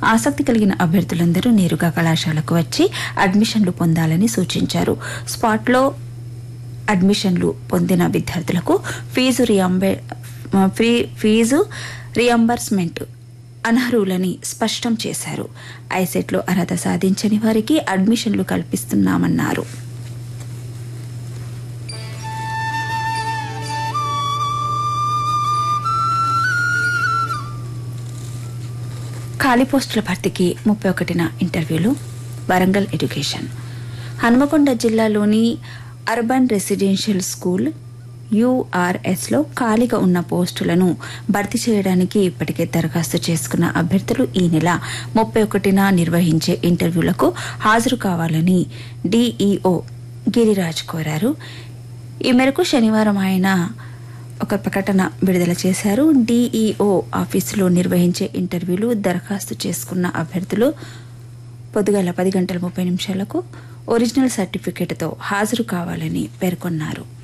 ఆసక్తి కలిగిన అభ్యర్థులందరూ నేరుగా కళాశాలకు వచ్చి అడ్మిషన్లు పొందాలని సూచించారు స్పాట్లో అడ్మిషన్లు పొందిన విద్యార్థులకు ఫీజు రియంబే ఫీ ఫీజు రియంబర్స్మెంట్ అనర్హులని స్పష్టం చేశారు ఐసెట్లో అర్హత సాధించని వారికి అడ్మిషన్లు కల్పిస్తున్నామన్నారు ఖాళీ పోస్టుల భర్తీకి ముప్పై ఒకటిన ఇంటర్వ్యూలు వరంగల్ ఎడ్యుకేషన్ హనుమకొండ జిల్లాలోని అర్బన్ రెసిడెన్షియల్ స్కూల్ యూఆర్ఎస్లో ఖాళీగా ఉన్న పోస్టులను భర్తీ చేయడానికి ఇప్పటికే దరఖాస్తు చేసుకున్న అభ్యర్థులు ఈ నెల ముప్పై ఒకటిన నిర్వహించే ఇంటర్వ్యూలకు హాజరు కావాలని డీఈఓ గిరిరాజ్ కోరారు ఈ మేరకు శనివారం ఆయన ఒక ప్రకటన విడుదల చేశారు డీఈఓ ఆఫీసులో నిర్వహించే ఇంటర్వ్యూలు దరఖాస్తు చేసుకున్న అభ్యర్థులు పొద్దుగల పది గంటల ముప్పై నిమిషాలకు ఒరిజినల్ సర్టిఫికేట్తో హాజరు కావాలని పేర్కొన్నారు